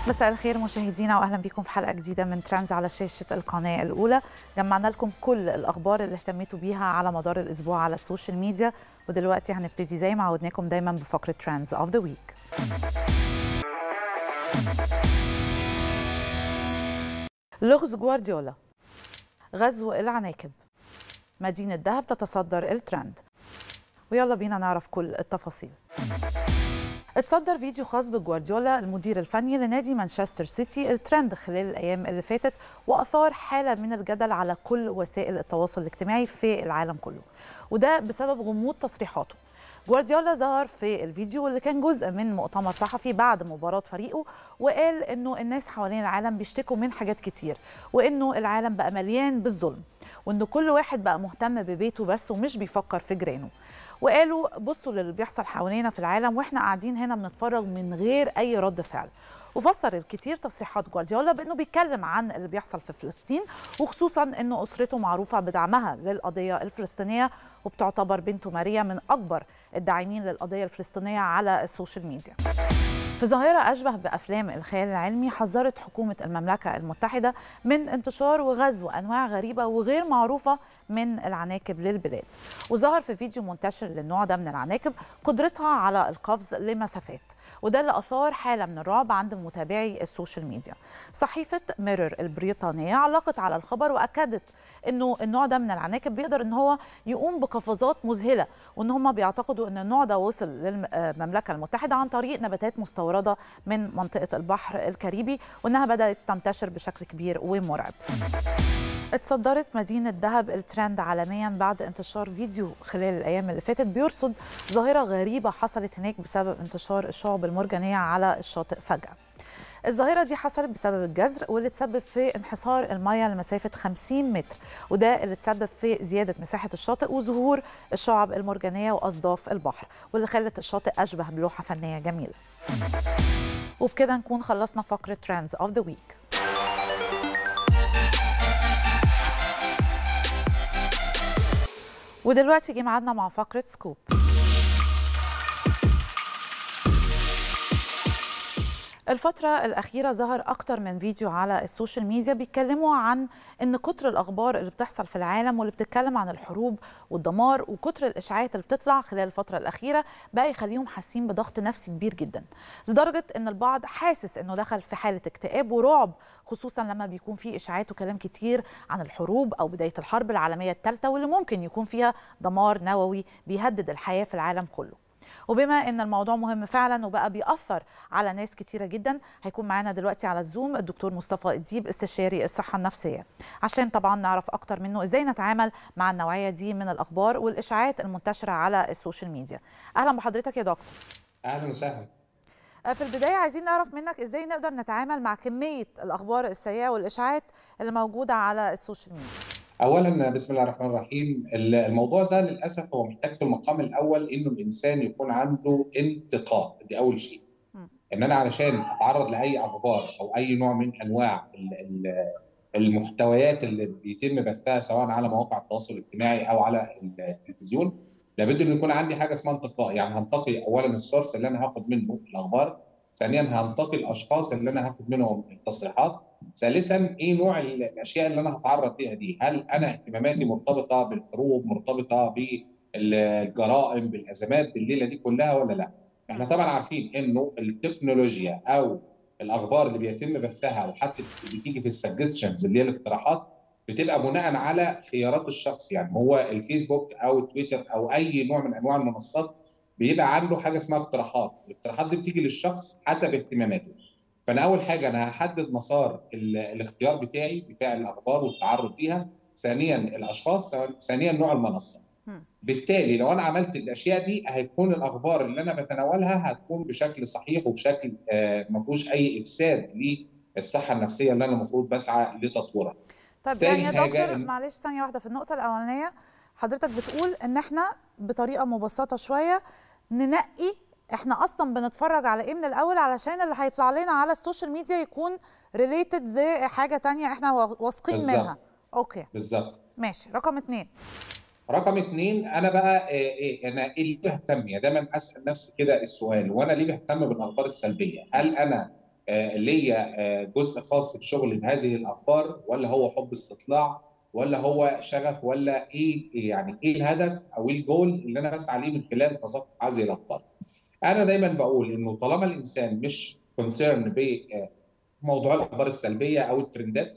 مساء الخير مشاهدينا واهلا بكم في حلقه جديده من ترانز على شاشه القناه الاولى جمعنا لكم كل الاخبار اللي اهتميتوا بيها على مدار الاسبوع على السوشيال ميديا ودلوقتي هنبتدي زي ما عودناكم دايما بفقره ترانز اوف ذا ويك لغز جوارديولا غزو العناكب مدينه دهب تتصدر الترند ويلا بينا نعرف كل التفاصيل اتصدر فيديو خاص بجوارديولا المدير الفني لنادي مانشستر سيتي الترند خلال الايام اللي فاتت واثار حاله من الجدل على كل وسائل التواصل الاجتماعي في العالم كله وده بسبب غموض تصريحاته جوارديولا ظهر في الفيديو اللي كان جزء من مؤتمر صحفي بعد مباراة فريقه وقال انه الناس حوالين العالم بيشتكوا من حاجات كتير وانه العالم بقى مليان بالظلم وانه كل واحد بقى مهتم ببيته بس ومش بيفكر في جيرانه وقالوا بصوا للي بيحصل حوالينا في العالم واحنا قاعدين هنا بنتفرج من غير اي رد فعل وفسر الكثير تصريحات جوارديولا بانه بيتكلم عن اللي بيحصل في فلسطين وخصوصا انه اسرته معروفه بدعمها للقضيه الفلسطينيه وبتعتبر بنته ماريا من اكبر الداعمين للقضيه الفلسطينيه على السوشيال ميديا. في ظاهرة أشبه بأفلام الخيال العلمي حذرت حكومة المملكة المتحدة من انتشار وغزو أنواع غريبة وغير معروفة من العناكب للبلاد وظهر في فيديو منتشر للنوع ده من العناكب قدرتها على القفز لمسافات وده اللي اثار حاله من الرعب عند متابعي السوشيال ميديا. صحيفه ميرور البريطانيه علقت على الخبر واكدت انه النوع ده من العناكب بيقدر ان هو يقوم بقفزات مذهله وان هم بيعتقدوا ان النوع ده وصل للمملكه المتحده عن طريق نباتات مستورده من منطقه البحر الكاريبي وانها بدات تنتشر بشكل كبير ومرعب. اتصدرت مدينة دهب الترند عالميا بعد انتشار فيديو خلال الأيام اللي فاتت بيرصد ظاهرة غريبة حصلت هناك بسبب انتشار الشعب المرجانية على الشاطئ فجأة الظاهرة دي حصلت بسبب الجزر واللي تسبب في انحسار المياه لمسافة 50 متر وده اللي تسبب في زيادة مساحة الشاطئ وظهور الشعب المرجانية وأصداف البحر واللي خلت الشاطئ أشبه بلوحة فنية جميلة وبكده نكون خلصنا فقرة ترندز اوف ذا ويك ودلوقتي جه ميعادنا مع فقرة سكوب الفترة الأخيرة ظهر أكتر من فيديو على السوشيال ميديا بيتكلموا عن إن كتر الأخبار اللي بتحصل في العالم واللي بتتكلم عن الحروب والدمار وكتر الإشاعات اللي بتطلع خلال الفترة الأخيرة بقى يخليهم حاسين بضغط نفسي كبير جدا لدرجة إن البعض حاسس إنه دخل في حالة اكتئاب ورعب خصوصا لما بيكون في إشاعات وكلام كتير عن الحروب أو بداية الحرب العالمية الثالثة واللي ممكن يكون فيها دمار نووي بيهدد الحياة في العالم كله وبما ان الموضوع مهم فعلا وبقى بيأثر على ناس كتيره جدا هيكون معانا دلوقتي على الزوم الدكتور مصطفى الديب استشاري الصحه النفسيه عشان طبعا نعرف اكتر منه ازاي نتعامل مع النوعيه دي من الاخبار والاشاعات المنتشره على السوشيال ميديا اهلا بحضرتك يا دكتور اهلا وسهلا في البدايه عايزين نعرف منك ازاي نقدر نتعامل مع كميه الاخبار السيئه والاشاعات اللي موجوده على السوشيال ميديا اولا بسم الله الرحمن الرحيم الموضوع ده للاسف هو محتاج في المقام الاول انه الانسان يكون عنده انتقاء دي اول شيء ان انا علشان اتعرض لاي اخبار او اي نوع من انواع المحتويات اللي بيتم بثها سواء على مواقع التواصل الاجتماعي او على التلفزيون لابد ان يكون عندي حاجه اسمها انتقاء يعني هنتقي اولا السورس اللي انا هاخد منه الاخبار ثانيا هنتقي الاشخاص اللي انا هاخد منهم التصريحات ثالثا ايه نوع الاشياء اللي انا هتعرض ليها دي هل انا اهتماماتي مرتبطه بالحروب مرتبطه بالجرائم بالازمات بالليله دي كلها ولا لا احنا طبعا عارفين انه التكنولوجيا او الاخبار اللي بيتم بثها وحتى بتيجي في السجستشنز اللي هي الاقتراحات بتبقى بناء على خيارات الشخص يعني هو الفيسبوك او تويتر او اي نوع من انواع المنصات بيبقى عنده حاجه اسمها اقتراحات الاقتراحات دي بتيجي للشخص حسب اهتماماته فانا اول حاجه انا هحدد مسار الاختيار بتاعي بتاع الاخبار والتعرض ليها ثانيا الاشخاص ثانيا نوع المنصه بالتالي لو انا عملت الاشياء دي هيكون الاخبار اللي انا بتناولها هتكون بشكل صحيح وبشكل ما فيهوش اي افساد للصحه النفسيه اللي انا المفروض بسعى لتطويرها طيب يعني يا دكتور معلش ثانيه واحده في النقطه الاولانيه حضرتك بتقول ان احنا بطريقه مبسطه شويه ننقي احنا اصلا بنتفرج على ايه من الاول علشان اللي هيطلع لنا على السوشيال ميديا يكون ريليتد لحاجه تانية احنا واثقين منها اوكي بالظبط ماشي رقم اتنين رقم اتنين انا بقى إيه إيه انا ايه اللي بهتم يا دايما اسال نفسي كده السؤال وانا ليه بهتم بالاخبار السلبيه؟ هل انا آه، ليا آه، جزء خاص بشغلي بهذه الاخبار ولا هو حب استطلاع ولا هو شغف ولا ايه يعني ايه الهدف او ايه الجول اللي انا بسعى ليه من خلال تصفح هذه الاخبار انا دايما بقول انه طالما الانسان مش كونسيرن بموضوع الاخبار السلبيه او الترندات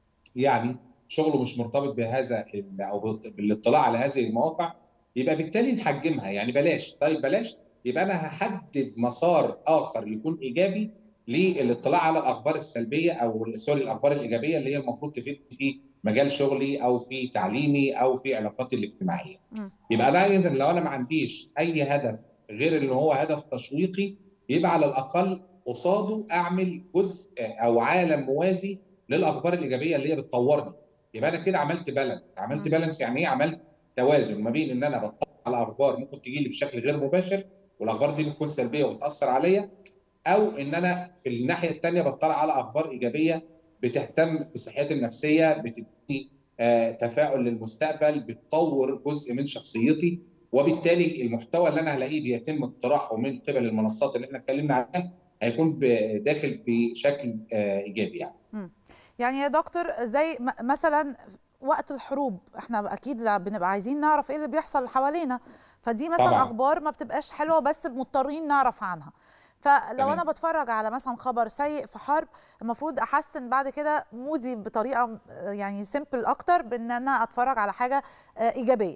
يعني شغله مش مرتبط بهذا ال- او بالاطلاع على هذه المواقع يبقى بالتالي نحجمها يعني بلاش طيب بلاش يبقى انا هحدد مسار اخر يكون ايجابي للاطلاع على الاخبار السلبيه او سوري الاخبار الايجابيه اللي هي المفروض تفيدني في مجال شغلي او في تعليمي او في علاقاتي الاجتماعيه. مم. يبقى انا اذا لو انا ما عنديش اي هدف غير ان هو هدف تشويقي يبقى على الاقل قصاده اعمل جزء او عالم موازي للاخبار الايجابيه اللي هي بتطورني. يبقى انا كده عملت بالانس، عملت مم. بالانس يعني ايه؟ عملت توازن ما بين ان انا بطلع على اخبار ممكن تجي لي بشكل غير مباشر والاخبار دي بتكون سلبيه وبتاثر عليا او ان انا في الناحيه الثانيه بطلع على اخبار ايجابيه بتهتم بصحتي النفسيه بتديني آه، تفاؤل للمستقبل بتطور جزء من شخصيتي وبالتالي المحتوى اللي انا هلاقيه بيتم اقتراحه من قبل المنصات اللي احنا اتكلمنا عنها هيكون ب- داخل بشكل آه، ايجابي يعني يعني يا دكتور زي م- مثلا وقت الحروب احنا اكيد لا- بنبقى عايزين نعرف ايه اللي بيحصل حوالينا فدي مثلا طبعاً. اخبار ما بتبقاش حلوه بس مضطرين نعرف عنها فلو تمام. انا بتفرج على مثلا خبر سيء في حرب المفروض احسن بعد كده مودي بطريقه آه، يعني سيمبل اكتر بان انا اتفرج على حاجه آه، ايجابيه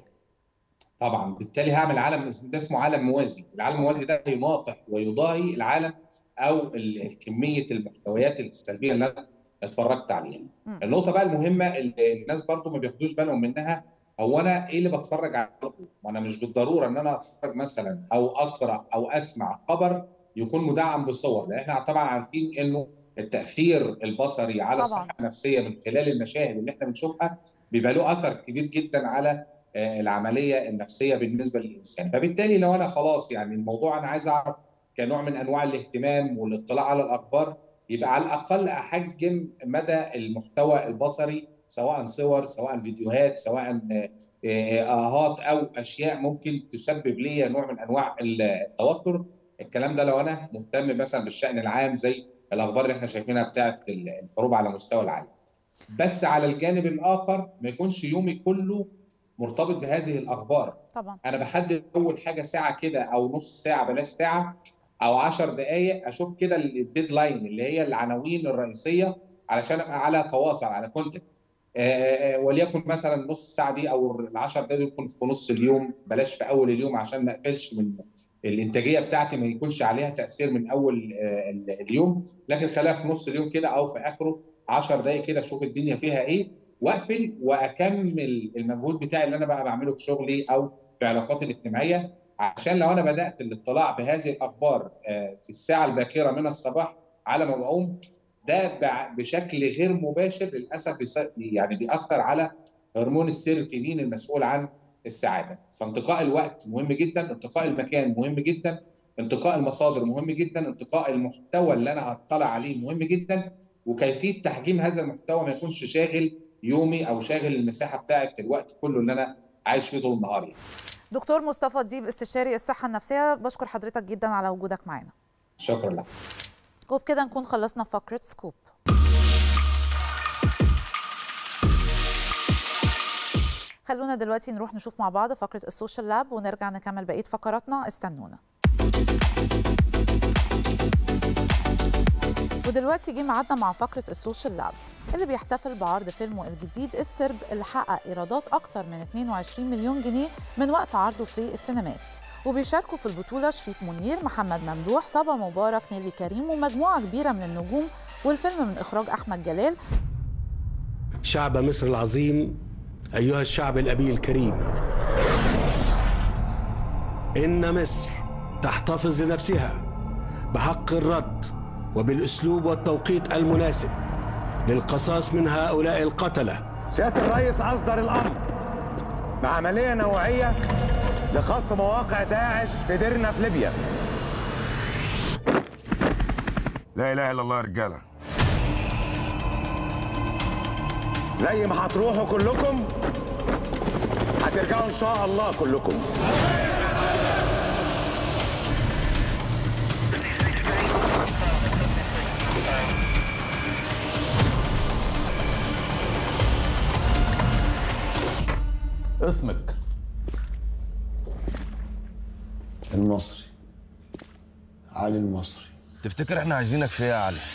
طبعا بالتالي هعمل عالم اسم- ده اسمه عالم موازي العالم الموازي ده يناطح ويضاهي العالم او ال- كميه المحتويات السلبيه اللي انا اتفرجت عليها مم. النقطه بقى المهمه اللي الناس برضو ما بياخدوش بالهم منها هو انا ايه اللي بتفرج عليه وانا مش بالضروره ان انا اتفرج مثلا او اقرا او اسمع خبر يكون مدعم بصور لان احنا طبعا عارفين انه التاثير البصري على طبعاً. الصحه النفسيه من خلال المشاهد اللي احنا بنشوفها بيبقى له اثر كبير جدا على آه، العمليه النفسيه بالنسبه للانسان فبالتالي لو انا خلاص يعني الموضوع انا عايز اعرف كنوع من انواع الاهتمام والاطلاع على الاخبار يبقى على الاقل احجم مدى المحتوى البصري سواء صور سواء فيديوهات سواء آه، آه، اهات او اشياء ممكن تسبب لي نوع من انواع التوتر الكلام ده لو انا مهتم مثلا بالشان العام زي الاخبار اللي احنا شايفينها بتاعت الحروب على مستوى العالم بس على الجانب الاخر ما يكونش يومي كله مرتبط بهذه الاخبار طبعا انا بحدد اول حاجه ساعه كده او نص ساعه بلاش ساعه او 10 دقائق اشوف كده الديدلاين اللي هي العناوين الرئيسيه علشان ابقى على تواصل على كونتنت وليكن مثلا النص ساعه دي او ال 10 دقائق يكون في نص اليوم بلاش في اول اليوم عشان ما اقفلش من الانتاجيه بتاعتي ما يكونش عليها تاثير من اول آه، اليوم لكن خليها في نص اليوم كده او في اخره 10 دقائق كده اشوف الدنيا فيها ايه واقفل واكمل المجهود بتاعي اللي انا بقى بعمله في شغلي او في علاقاتي الاجتماعيه عشان لو انا بدات الاطلاع بهذه الاخبار آه، في الساعه الباكره من الصباح على ما بقوم ده بع- بشكل غير مباشر للاسف بيس- يعني بيأثر على هرمون السيروتونين المسؤول عن السعاده فانتقاء الوقت مهم جدا انتقاء المكان مهم جدا انتقاء المصادر مهم جدا انتقاء المحتوى اللي انا هطلع عليه مهم جدا وكيفيه تحجيم هذا المحتوى ما يكونش شاغل يومي او شاغل المساحه بتاعه الوقت كله اللي انا عايش فيه طول النهار يعني. دكتور مصطفى ديب استشاري الصحه النفسيه بشكر حضرتك جدا على وجودك معنا شكرا لك وبكده نكون خلصنا فقره سكوب خلونا دلوقتي نروح نشوف مع بعض فقره السوشيال لاب ونرجع نكمل بقيه فقراتنا استنونا ودلوقتي جه ميعادنا مع فقره السوشيال لاب اللي بيحتفل بعرض فيلمه الجديد السرب اللي حقق ايرادات اكتر من 22 مليون جنيه من وقت عرضه في السينمات وبيشاركوا في البطولة شريف منير محمد ممدوح صبا مبارك نيلي كريم ومجموعة كبيرة من النجوم والفيلم من إخراج أحمد جلال شعب مصر العظيم أيها الشعب الأبي الكريم إن مصر تحتفظ لنفسها بحق الرد وبالأسلوب والتوقيت المناسب للقصاص من هؤلاء القتلة سيادة الرئيس أصدر الأمر بعملية نوعية لقصف مواقع داعش في ديرنا في ليبيا لا اله الا الله يا رجاله زي ما هتروحوا كلكم هترجعوا إن شاء الله كلكم اسمك المصري علي المصري تفتكر احنا عايزينك في ايه يا علي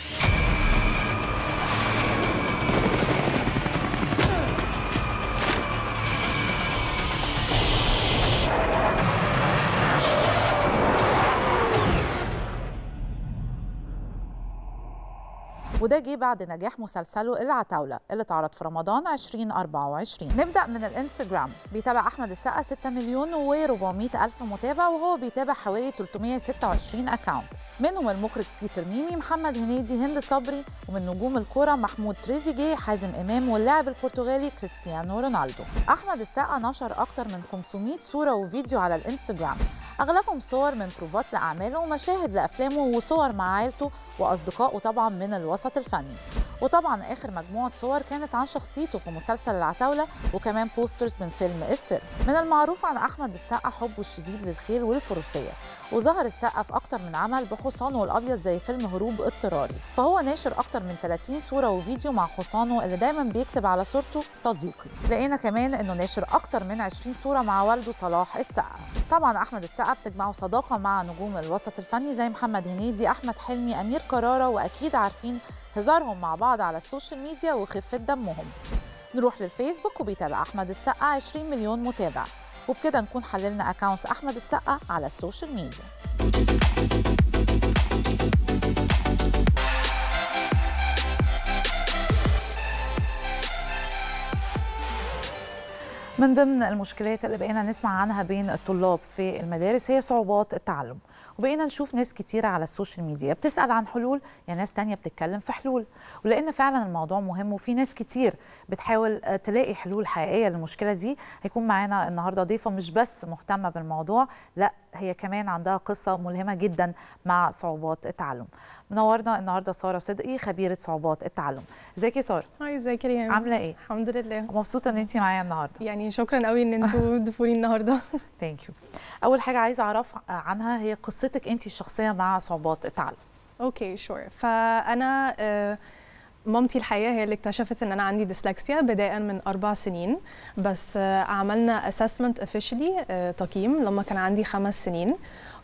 وده جه بعد نجاح مسلسله العتاولة اللي اتعرض في رمضان 2024 نبدأ من الانستجرام بيتابع أحمد السقا 6 مليون و400 ألف متابع وهو بيتابع حوالي 326 أكاونت منهم المخرج بيتر ميمي محمد هنيدي هند صبري ومن نجوم الكرة محمود تريزيجيه حازم إمام واللاعب البرتغالي كريستيانو رونالدو أحمد السقا نشر أكتر من 500 صورة وفيديو على الانستجرام أغلبهم صور من بروفات لأعماله ومشاهد لأفلامه وصور مع عائلته وأصدقائه طبعا من الوسط الفني وطبعا آخر مجموعة صور كانت عن شخصيته في مسلسل العتاولة وكمان بوسترز من فيلم السر من المعروف عن أحمد السقا حبه الشديد للخيل والفروسية وظهر السقا في أكتر من عمل بحصانه الأبيض زي فيلم هروب اضطراري فهو ناشر أكتر من 30 صورة وفيديو مع حصانه اللي دايما بيكتب على صورته صديقي لقينا كمان إنه ناشر أكتر من 20 صورة مع والده صلاح السقا طبعا أحمد السقا بتجمعه صداقة مع نجوم الوسط الفني زي محمد هنيدي أحمد حلمي أمير كرارة وأكيد عارفين هزارهم مع بعض على السوشيال ميديا وخفة دمهم نروح للفيسبوك وبيتابع أحمد السقا 20 مليون متابع وبكده نكون حللنا أكاونتس أحمد السقا على السوشيال ميديا من ضمن المشكلات اللي بقينا نسمع عنها بين الطلاب في المدارس هي صعوبات التعلم وبقينا نشوف ناس كتيرة على السوشيال ميديا بتسأل عن حلول يا ناس تانية بتتكلم في حلول ولأن فعلا الموضوع مهم وفي ناس كتير بتحاول تلاقي حلول حقيقية للمشكلة دي هيكون معانا النهاردة ضيفة مش بس مهتمة بالموضوع لا هي كمان عندها قصة ملهمة جدا مع صعوبات التعلم منورنا النهارده ساره صدقي خبيره صعوبات التعلم ازيك يا ساره هاي ازيك يا ريهام عامله ايه الحمد لله مبسوطه ان انت معايا النهارده يعني شكرا قوي ان انتوا ضيفوني النهارده ثانك يو اول حاجه عايزه اعرف عنها هي قصتك انت الشخصيه مع صعوبات التعلم اوكي شور فانا آه مامتي الحقيقه هي اللي اكتشفت ان انا عندي ديسلكسيا بدايه من اربع سنين بس آه عملنا اسسمنت اوفيشلي آه تقييم لما كان عندي خمس سنين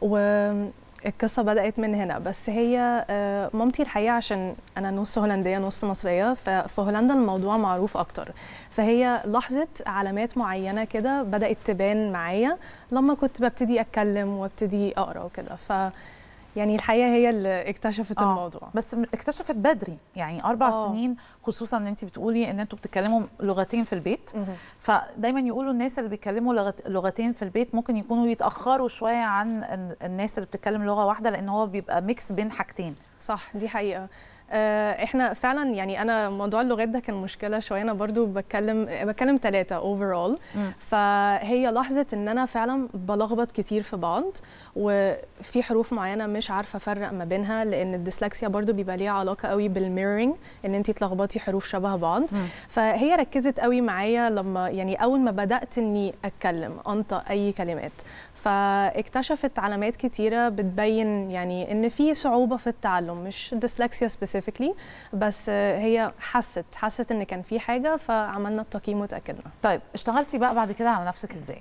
والقصه بدات من هنا بس هي آه مامتي الحقيقه عشان انا نص هولنديه نص مصريه ففي هولندا الموضوع معروف اكتر فهي لاحظت علامات معينه كده بدات تبان معايا لما كنت ببتدي اتكلم وابتدي اقرا وكده ف يعني الحقيقه هي اللي اكتشفت آه. الموضوع بس اكتشفت بدري يعني اربع آه. سنين خصوصا ان انت بتقولي ان انتوا بتتكلموا لغتين في البيت مه. فدايما يقولوا الناس اللي بيتكلموا لغت... لغتين في البيت ممكن يكونوا يتاخروا شويه عن الناس اللي بتتكلم لغه واحده لان هو بيبقى ميكس بين حاجتين صح دي حقيقه احنا فعلا يعني انا موضوع اللغات ده كان مشكله شويه انا برضو بتكلم بتكلم ثلاثه اوفرول فهي لاحظت ان انا فعلا بلخبط كتير في بعض وفي حروف معينه مش عارفه افرق ما بينها لان الديسلكسيا برضو بيبقى ليها علاقه قوي بالميرورنج ان انت تلخبطي حروف شبه بعض مم. فهي ركزت قوي معايا لما يعني اول ما بدات اني اتكلم انطق اي كلمات فاكتشفت علامات كتيرة بتبين يعني ان في صعوبة في التعلم مش ديسلكسيا سبيسيفيكلي بس هي حست حست ان كان في حاجة فعملنا التقييم وتأكدنا طيب اشتغلتي بقى بعد كده على نفسك ازاي؟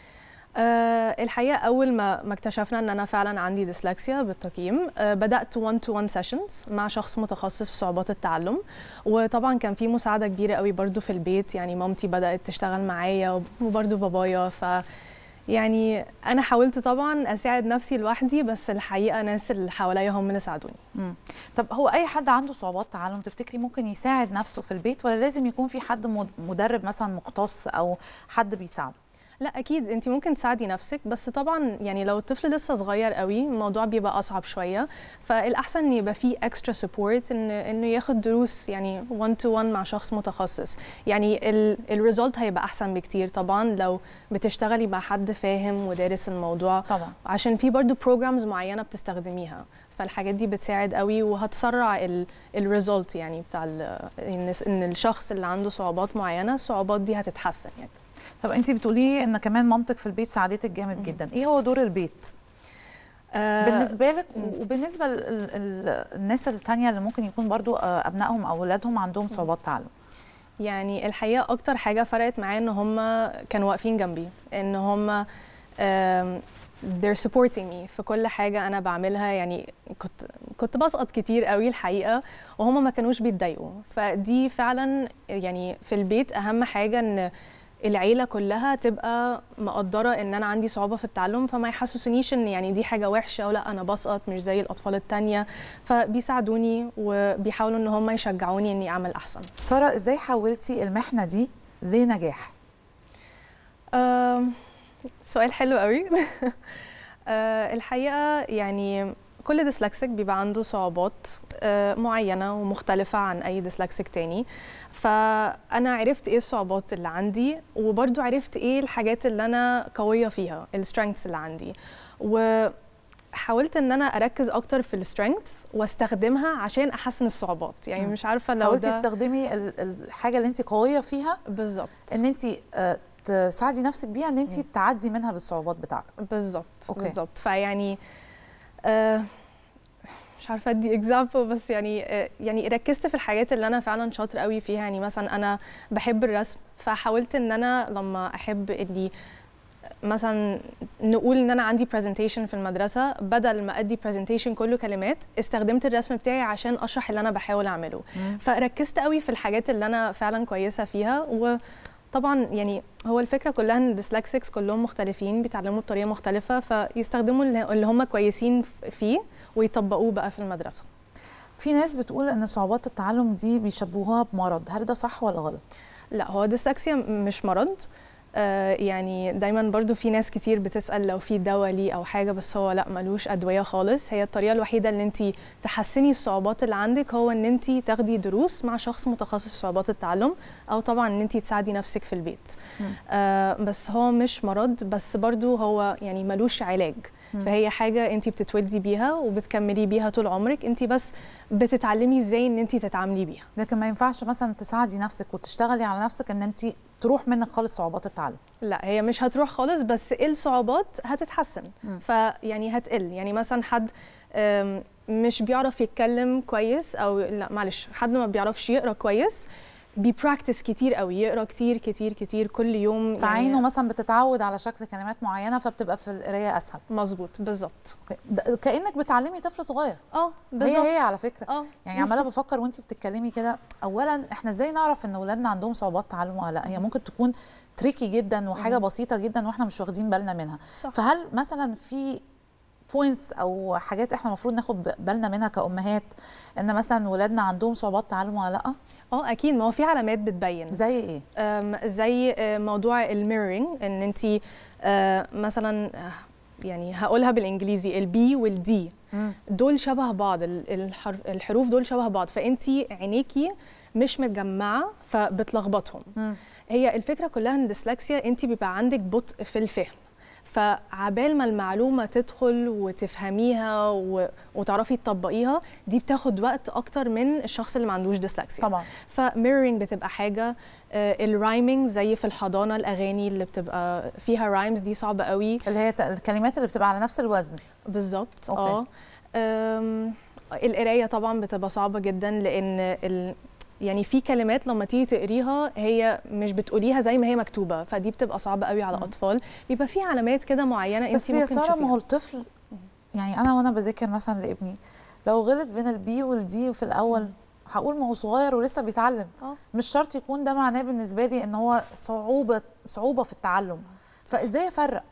أه الحقيقه اول ما ما اكتشفنا ان انا فعلا عندي ديسلكسيا بالتقييم أه بدات 1 تو 1 سيشنز مع شخص متخصص في صعوبات التعلم وطبعا كان في مساعده كبيره قوي برضو في البيت يعني مامتي بدات تشتغل معايا وبرضو بابايا ف يعني انا حاولت طبعا اساعد نفسي لوحدي بس الحقيقه ناس اللي حواليا هم اللي ساعدوني مم. طب هو اي حد عنده صعوبات تعلم تفتكري ممكن يساعد نفسه في البيت ولا لازم يكون في حد مدرب مثلا مختص او حد بيساعده لا اكيد انت ممكن تساعدي نفسك بس طبعا يعني لو الطفل لسه صغير قوي الموضوع بيبقى اصعب شويه فالاحسن ان يبقى فيه اكسترا سبورت ان انه ياخد دروس يعني 1 تو 1 مع شخص متخصص يعني الريزلت هيبقى احسن بكتير طبعا لو بتشتغلي مع حد فاهم ودارس الموضوع طبعا عشان في برضو بروجرامز معينه بتستخدميها فالحاجات دي بتساعد قوي وهتسرع الريزلت يعني بتاع ان الشخص اللي عنده صعوبات معينه الصعوبات دي هتتحسن يعني طب انت بتقولي ان كمان مامتك في البيت ساعدتك جامد جدا ايه هو دور البيت آه بالنسبه لك وبالنسبه للناس التانية اللي ممكن يكون برضو ابنائهم او اولادهم عندهم صعوبات تعلم يعني الحقيقه اكتر حاجه فرقت معايا ان هم كانوا واقفين جنبي ان هم um, they're supporting me في كل حاجه انا بعملها يعني كنت كنت بسقط كتير قوي الحقيقه وهم ما كانوش بيتضايقوا فدي فعلا يعني في البيت اهم حاجه ان العيله كلها تبقى مقدره ان انا عندي صعوبه في التعلم فما يحسسونيش ان يعني دي حاجه وحشه ولا انا بسقط مش زي الاطفال التانية فبيساعدوني وبيحاولوا ان هم يشجعوني اني اعمل احسن ساره ازاي حولتي المحنه دي لنجاح آم، سؤال حلو قوي آه، الحقيقه يعني كل ديسلكسيك بيبقى عنده صعوبات آه، معينه ومختلفه عن اي ديسلكسيك تاني فانا عرفت ايه الصعوبات اللي عندي وبرضو عرفت ايه الحاجات اللي انا قويه فيها السترينثs اللي عندي وحاولت ان انا اركز اكتر في السترينثs واستخدمها عشان احسن الصعوبات يعني مم. مش عارفه لو حاولتي ده تستخدمي ال- الحاجه اللي انت قويه فيها بالظبط ان انت آه، تساعدي نفسك بيها ان انت تعدي منها بالصعوبات بتاعتك بالظبط أوكي. بالظبط فيعني آه مش عارفه ادي اكزامبل بس يعني آه يعني ركزت في الحاجات اللي انا فعلا شاطره قوي فيها يعني مثلا انا بحب الرسم فحاولت ان انا لما احب اني مثلا نقول ان انا عندي برزنتيشن في المدرسه بدل ما ادي برزنتيشن كله كلمات استخدمت الرسم بتاعي عشان اشرح اللي انا بحاول اعمله فركزت قوي في الحاجات اللي انا فعلا كويسه فيها وطبعا يعني هو الفكره كلها ان الديسلكسكس كلهم مختلفين بيتعلموا بطريقه مختلفه فيستخدموا اللي اللي هم كويسين فيه ويطبقوه بقى في المدرسه في ناس بتقول ان صعوبات التعلم دي بيشبهوها بمرض هل ده صح ولا غلط لا هو ديسلكسيا مش مرض آه يعني دايما برضو في ناس كتير بتسأل لو في دواء ليه أو حاجة بس هو لا ملوش أدوية خالص هي الطريقة الوحيدة اللي انت تحسني الصعوبات اللي عندك هو ان انت تاخدي دروس مع شخص متخصص في صعوبات التعلم أو طبعا ان انت تساعدي نفسك في البيت آه بس هو مش مرض بس برضو هو يعني ملوش علاج فهي حاجة انت بتتولدي بيها وبتكملي بيها طول عمرك انت بس بتتعلمي ازاي ان انت تتعاملي بيها لكن ما ينفعش مثلا تساعدي نفسك وتشتغلي على نفسك ان انت تروح منك خالص صعوبات التعلم لا هي مش هتروح خالص بس الصعوبات هتتحسن فيعني هتقل يعني مثلا حد أم، مش بيعرف يتكلم كويس او لا معلش حد ما بيعرفش يقرا كويس بيبراكتس كتير قوي يقرا كتير كتير كتير كل يوم فعينه مثلا بتتعود على شكل كلمات معينه فبتبقى في القرايه اسهل مظبوط بالظبط أوكي. ده كانك بتعلمي طفل صغير اه بالظبط هي هي على فكره اه يعني عماله بفكر وانت بتتكلمي كده اولا احنا ازاي نعرف ان اولادنا عندهم صعوبات تعلم ولا لا هي ممكن تكون تريكي جدا وحاجه بسيطه جدا واحنا مش واخدين بالنا منها صح. فهل مثلا في بوينتس او حاجات احنا المفروض ناخد بالنا منها كامهات ان مثلا ولادنا عندهم صعوبات تعلم ولا لا اه اكيد ما هو في علامات بتبين زي ايه أم، زي آه، موضوع الميرورينج ان انت مثلا آه، يعني هقولها بالانجليزي البي والدي مم. دول شبه بعض ال- الحرف الحروف دول شبه بعض فانت عينيكي مش متجمعه فبتلخبطهم مم. هي الفكره كلها ان الديسلكسيا انت بيبقى عندك بطء في الفهم فعبال ما المعلومه تدخل وتفهميها و... وتعرفي تطبقيها دي بتاخد وقت اكتر من الشخص اللي ما عندوش ديسلكسيا طبعا فميرورينج بتبقى حاجه الرايمنج زي في الحضانه الاغاني اللي بتبقى فيها رايمز دي صعبه قوي اللي هي ت- الكلمات اللي بتبقى على نفس الوزن بالظبط أوكي. اه أم، القرايه طبعا بتبقى صعبه جدا لان ال... يعني في كلمات لما تيجي تقريها هي مش بتقوليها زي ما هي مكتوبه فدي بتبقى صعبه قوي على الاطفال بيبقى في علامات كده معينه انت بس يا ممكن ساره ما هو تشوفيها الطفل يعني انا وانا بذاكر مثلا لابني لو غلط بين البي والدي في الاول هقول ما هو صغير ولسه بيتعلم اه مش شرط يكون ده معناه بالنسبه لي ان هو صعوبه صعوبه في التعلم فازاي افرق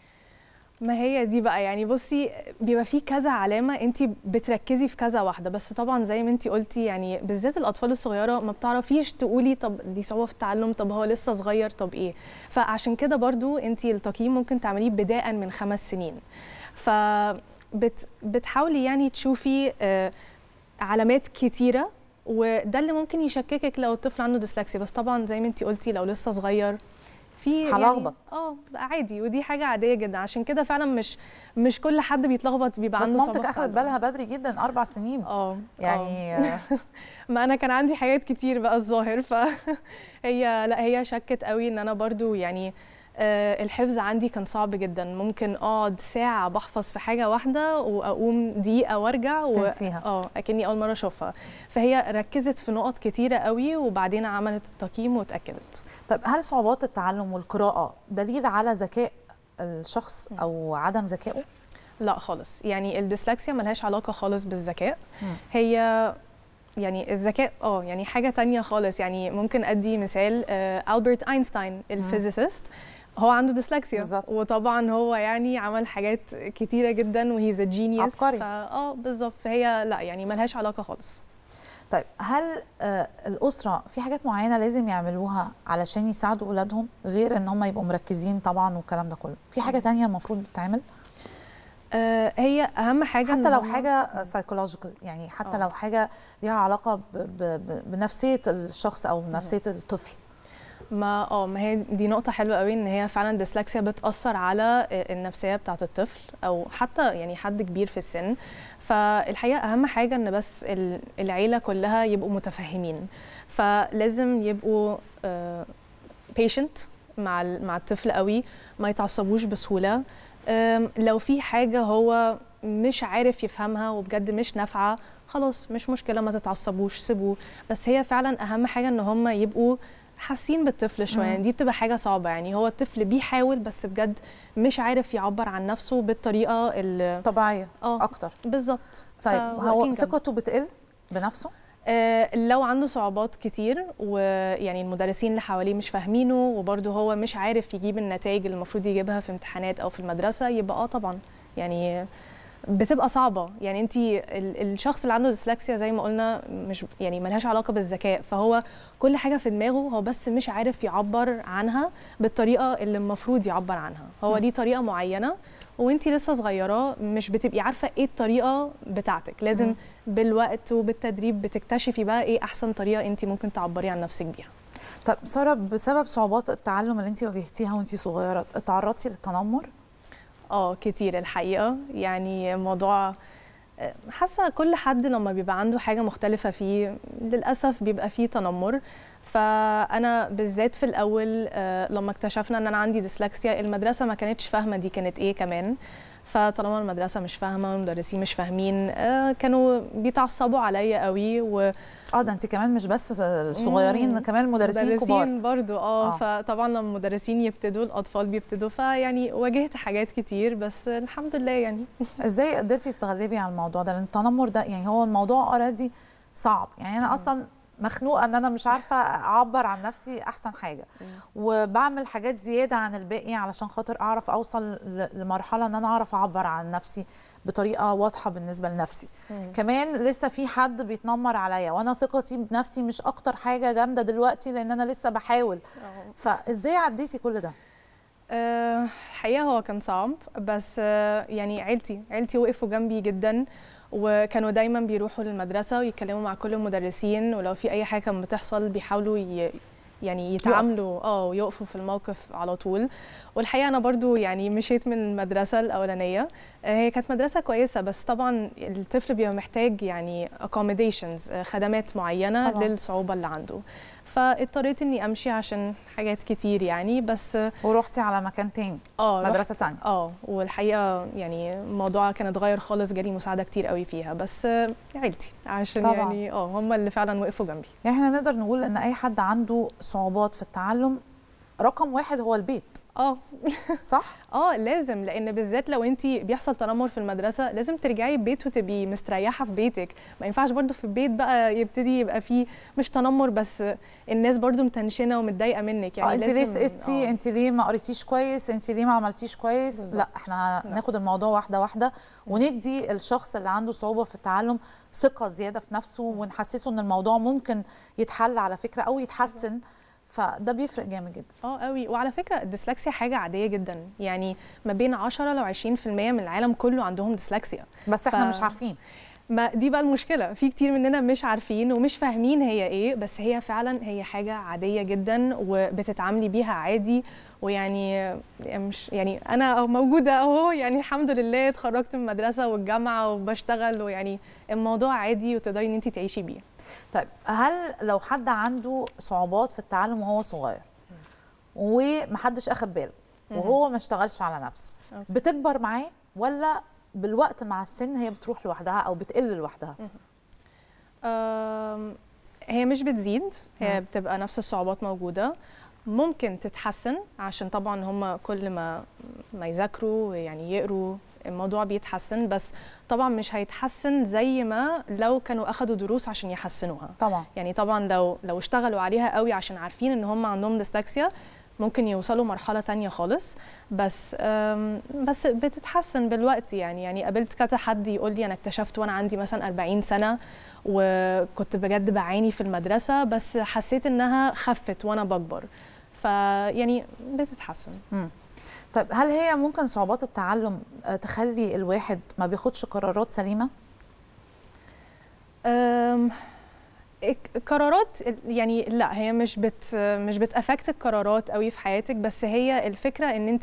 ما هي دي بقى يعني بصي بيبقى في كذا علامه انت بتركزي في كذا واحده بس طبعا زي ما انت قلتي يعني بالذات الاطفال الصغيره ما بتعرفيش تقولي طب دي صعوبه في التعلم طب هو لسه صغير طب ايه فعشان كده برضو انت التقييم ممكن تعمليه بدايه من خمس سنين ف بت بتحاولي يعني تشوفي آه، علامات كتيره وده اللي ممكن يشككك لو الطفل عنده ديسلكسيا بس طبعا زي ما انت قلتي لو لسه صغير في يعني- هلخبط. اه بقى عادي ودي حاجه عاديه جدا عشان كده فعلا مش مش كل حد بيتلخبط بيبقى بس عنده مامتك صعوبات اخذت تعلم. بالها بدري جدا اربع سنين اه يعني آه. ما انا كان عندي حاجات كتير بقى الظاهر فهي لا هي شكت قوي ان انا برضو يعني آه، الحفظ عندي كان صعب جدا ممكن اقعد ساعه بحفظ في حاجه واحده واقوم دقيقه وارجع و... تنسيها. اه اكني اول مره اشوفها فهي ركزت في نقط كتيره قوي وبعدين عملت التقييم واتاكدت طيب هل صعوبات التعلم والقراءه دليل على ذكاء الشخص او عدم ذكائه لا خالص يعني الديسلكسيا ملهاش علاقه خالص بالذكاء مم. هي يعني الذكاء اه يعني حاجه تانية خالص يعني ممكن ادي مثال آه، البرت اينشتاين الفيزيست هو عنده ديسلكسيا بالظبط. وطبعا هو يعني عمل حاجات كتيره جدا وهيز جينيوس عبقري. اه بالظبط فهي لا يعني ملهاش علاقه خالص طيب هل آه، الاسره في حاجات معينه لازم يعملوها علشان يساعدوا اولادهم غير ان هم يبقوا مركزين طبعا والكلام ده كله في حاجه تانية المفروض تتعمل آه هي اهم حاجه إن حتى لو هما- حاجه سايكولوجيكال يعني حتى آه. لو حاجه ليها علاقه ب- ب- ب- بنفسيه الشخص او بنفسيه الطفل ما اه ما هي دي نقطة حلوة قوي ان هي فعلا ديسلكسيا بتأثر على النفسية بتاعة الطفل او حتى يعني حد كبير في السن فالحقيقة اهم حاجة ان بس ال- العيلة كلها يبقوا متفهمين فلازم يبقوا بيشنت مع ال- مع الطفل قوي ما يتعصبوش بسهولة أم، لو في حاجة هو مش عارف يفهمها وبجد مش نافعة خلاص مش مشكلة ما تتعصبوش سيبوه بس هي فعلا أهم حاجة إن هم يبقوا حاسين بالطفل شوية مم. يعني دي بتبقى حاجة صعبة يعني هو الطفل بيحاول بس بجد مش عارف يعبر عن نفسه بالطريقة اللي طبيعيه اه اكتر بالظبط طيب فواقفين هو جنبه. ثقته بتقل بنفسه آه، لو عنده صعوبات كتير ويعني المدرسين اللي حواليه مش فاهمينه وبرضه هو مش عارف يجيب النتائج اللي المفروض يجيبها في امتحانات او في المدرسه يبقى اه طبعا يعني بتبقى صعبه يعني انت الشخص اللي عنده ديسلكسيا زي ما قلنا مش يعني ملهاش علاقه بالذكاء فهو كل حاجه في دماغه هو بس مش عارف يعبر عنها بالطريقه اللي المفروض يعبر عنها هو ليه طريقه معينه وانت لسه صغيره مش بتبقي عارفه ايه الطريقه بتاعتك لازم مم. بالوقت وبالتدريب بتكتشفي بقى ايه احسن طريقه انت ممكن تعبري عن نفسك بيها طب ساره بسبب صعوبات التعلم اللي انت واجهتيها وانت صغيره اتعرضتي للتنمر اه كتير الحقيقه يعني موضوع آه، حاسه كل حد لما بيبقى عنده حاجه مختلفه فيه للاسف بيبقى فيه تنمر فانا بالذات في الاول آه، لما اكتشفنا ان انا عندي ديسلكسيا المدرسه ما كانتش فاهمه دي كانت ايه كمان فطالما المدرسه مش فاهمه والمدرسين مش فاهمين آه، كانوا بيتعصبوا عليا قوي و اه ده انت كمان مش بس الصغيرين مم. كمان المدرسين كبار مدرسين برضو اه آه. فطبعا لما المدرسين يبتدوا الاطفال بيبتدوا فيعني واجهت حاجات كتير بس الحمد لله يعني ازاي قدرتي تتغلبي على الموضوع ده لان التنمر ده يعني هو الموضوع اوريدي صعب يعني انا اصلا مخنوقه ان انا مش عارفه اعبر عن نفسي احسن حاجه وبعمل حاجات زياده عن الباقي علشان خاطر اعرف اوصل ل- لمرحله ان انا اعرف اعبر عن نفسي بطريقه واضحه بالنسبه لنفسي كمان لسه في حد بيتنمر عليا وانا ثقتي بنفسي مش اكتر حاجه جامده دلوقتي لان انا لسه بحاول فازاي عديتي كل ده آه، الحقيقه هو كان صعب بس آه، يعني عيلتي عيلتي وقفوا جنبي جدا وكانوا دايما بيروحوا للمدرسه ويتكلموا مع كل المدرسين ولو في اي حاجه كانت بتحصل بيحاولوا ي... يعني يتعاملوا اه ويقفوا في الموقف على طول والحقيقه انا برضو يعني مشيت من المدرسه الاولانيه آه، هي كانت مدرسه كويسه بس طبعا الطفل بيبقى محتاج يعني accommodations آه، خدمات معينه طبعاً. للصعوبه اللي عنده فاضطريت اني امشي عشان حاجات كتير يعني بس ورحتي على مكان تاني اه رحت- مدرسه تانية اه والحقيقه يعني الموضوع كان اتغير خالص جالي مساعده كتير قوي فيها بس آه، عيلتي عشان طبعاً. يعني اه هم اللي فعلا وقفوا جنبي يعني احنا نقدر نقول ان اي حد عنده صعوبات في التعلم رقم واحد هو البيت اه صح؟ اه لازم لان بالذات لو انت بيحصل تنمر في المدرسه لازم ترجعي البيت وتبقي مستريحه في بيتك ما ينفعش برضو في البيت بقى يبتدي يبقى فيه مش تنمر بس الناس برضو متنشنه ومتضايقه منك يعني يعني انت ليه لازم- سقطتي آه. انت ليه ما قريتيش كويس انت ليه ما عملتيش كويس بالظبط. لا احنا ناخد الموضوع واحده واحده وندي الشخص اللي عنده صعوبه في التعلم ثقه زياده في نفسه ونحسسه ان الموضوع ممكن يتحل على فكره او يتحسن فده بيفرق جامد جدا اه قوي وعلى فكره الديسلكسيا حاجه عاديه جدا يعني ما بين 10 ل 20% من العالم كله عندهم ديسلكسيا بس احنا ف- مش عارفين ما دي بقى المشكله في كتير مننا مش عارفين ومش فاهمين هي ايه بس هي فعلا هي حاجه عاديه جدا وبتتعاملي بيها عادي ويعني مش يعني انا موجوده اهو يعني الحمد لله اتخرجت من المدرسه والجامعه وبشتغل ويعني الموضوع عادي وتقدري ان انت تعيشي بيه طيب هل لو حد عنده صعوبات في التعلم وهو صغير ومحدش اخد باله وهو ما اشتغلش على نفسه أوكي. بتكبر معاه ولا بالوقت مع السن هي بتروح لوحدها او بتقل لوحدها أم، هي مش بتزيد هي مم. بتبقى نفس الصعوبات موجودة ممكن تتحسن عشان طبعا هم كل ما ما يذاكروا يعني يقروا الموضوع بيتحسن بس طبعا مش هيتحسن زي ما لو كانوا اخدوا دروس عشان يحسنوها طبعا يعني طبعا لو لو اشتغلوا عليها قوي عشان عارفين ان هم عندهم ديسلكسيا ممكن يوصلوا مرحلة تانية خالص بس أم، بس بتتحسن بالوقت يعني يعني قابلت كذا حد يقول لي انا اكتشفت وانا عندي مثلا 40 سنة وكنت بجد بعاني في المدرسة بس حسيت انها خفت وانا بكبر فيعني بتتحسن طيب هل هي ممكن صعوبات التعلم آه، تخلي الواحد ما بياخدش قرارات سليمه أم، الك- قرارات يعني لا هي مش بت مش بتافكت القرارات قوي في حياتك بس هي الفكره ان انت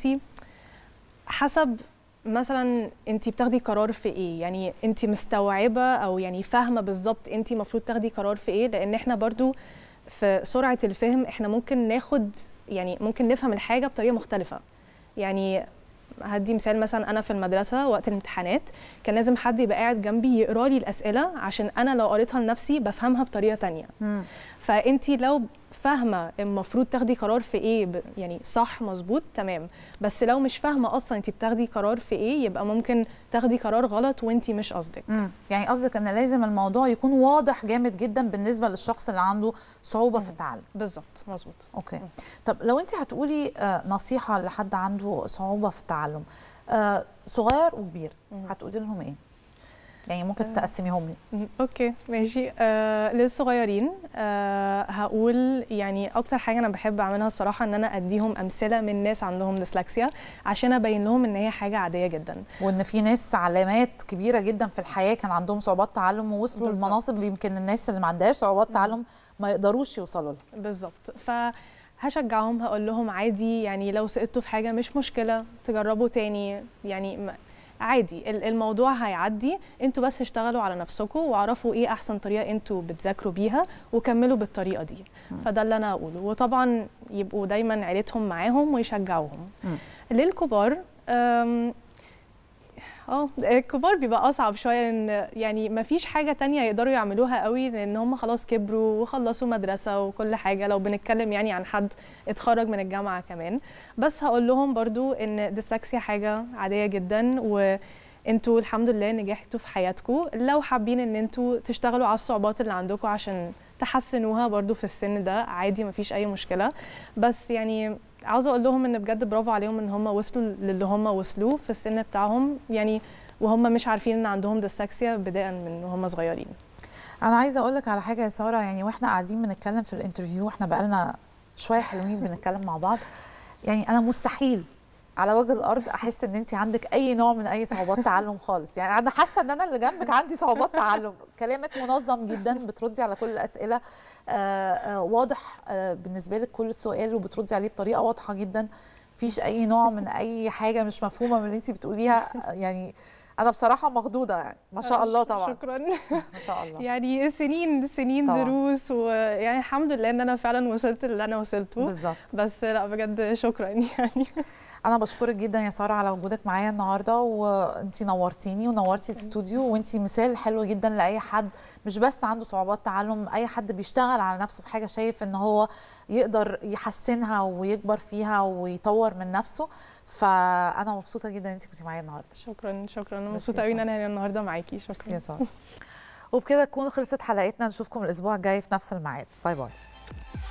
حسب مثلا انت بتاخدي قرار في ايه يعني انت مستوعبه او يعني فاهمه بالظبط انت المفروض تاخدي قرار في ايه لان احنا برضو في سرعه الفهم احنا ممكن ناخد يعني ممكن نفهم الحاجه بطريقه مختلفه يعني هدي مثال مثلا انا في المدرسه وقت الامتحانات كان لازم حد يبقى قاعد جنبي يقرا لي الاسئله عشان انا لو قريتها لنفسي بفهمها بطريقه تانية فانت لو فاهمه المفروض تاخدي قرار في ايه ب- يعني صح مظبوط تمام بس لو مش فاهمه اصلا انت بتاخدي قرار في ايه يبقى ممكن تاخدي قرار غلط وانت مش قصدك مم. يعني قصدك ان لازم الموضوع يكون واضح جامد جدا بالنسبه للشخص اللي عنده صعوبه في التعلم بالظبط مظبوط اوكي طب لو انت هتقولي آه، نصيحه لحد عنده صعوبه في التعلم آه، صغير وكبير هتقولي لهم ايه يعني ممكن تقسميهم لي مم، اوكي ماشي آه للصغيرين آه هقول يعني اكتر حاجه انا بحب اعملها الصراحه ان انا اديهم امثله من ناس عندهم ديسلكسيا عشان ابين لهم ان هي حاجه عاديه جدا وان في ناس علامات كبيره جدا في الحياه كان عندهم صعوبات تعلم ووصلوا بالظبط. لمناصب يمكن الناس اللي ما عندهاش صعوبات تعلم ما يقدروش يوصلوا لها بالظبط فهشجعهم هقول لهم عادي يعني لو سقطتوا في حاجه مش مشكله تجربوا تاني يعني م- عادي ال- الموضوع هيعدي انتوا بس اشتغلوا على نفسكم واعرفوا ايه احسن طريقه انتوا بتذاكروا بيها وكملوا بالطريقه دي فده اللي انا اقوله وطبعا يبقوا دايما عيلتهم معاهم ويشجعوهم للكبار أم، اه الكبار بيبقى اصعب شويه لان يعني ما فيش حاجه تانية يقدروا يعملوها قوي لان هم خلاص كبروا وخلصوا مدرسه وكل حاجه لو بنتكلم يعني عن حد اتخرج من الجامعه كمان بس هقول لهم برضو ان ديسلكسيا حاجه عاديه جدا وانتوا الحمد لله نجحتوا في حياتكم لو حابين ان انتوا تشتغلوا على الصعوبات اللي عندكم عشان تحسنوها برضو في السن ده عادي ما فيش اي مشكله بس يعني عاوزه اقول لهم ان بجد برافو عليهم ان هم وصلوا للي هم وصلوه في السن بتاعهم يعني وهم مش عارفين ان عندهم ديسلكسيا بدايه من وهم صغيرين انا عايزه اقول لك على حاجه يا ساره يعني واحنا قاعدين بنتكلم في الانترفيو احنا بقالنا شويه حلوين بنتكلم مع بعض يعني انا مستحيل على وجه الارض احس ان انت عندك اي نوع من اي صعوبات تعلم خالص يعني انا حاسه ان انا اللي جنبك عندي صعوبات تعلم كلامك منظم جدا بتردي على كل الاسئله آه آه واضح آه بالنسبه لك كل سؤال وبتردي عليه بطريقه واضحه جدا مفيش اي نوع من اي حاجه مش مفهومه من اللي انت بتقوليها آه، يعني انا بصراحه مخضوضه يعني ما شاء الله طبعا شكرا ما شاء الله يعني سنين سنين طبعاً. دروس ويعني الحمد لله ان انا فعلا وصلت اللي انا وصلته بالظبط بس لا بجد شكرا يعني انا بشكرك جدا يا ساره على وجودك معايا النهارده وانتي نورتيني ونورتي الاستوديو وانتي مثال حلو جدا لاي حد مش بس عنده صعوبات تعلم اي حد بيشتغل على نفسه في حاجه شايف ان هو يقدر يحسنها ويكبر فيها ويطور من نفسه فانا مبسوطه جدا ان انت كنتي معايا النهارده شكرا شكرا انا ميرسي مبسوطه يا قوي ان سارة. انا هنا النهارده معاكي ميرسي شكرا يا ساره وبكده تكون خلصت حلقتنا نشوفكم الاسبوع الجاي في نفس الميعاد باي باي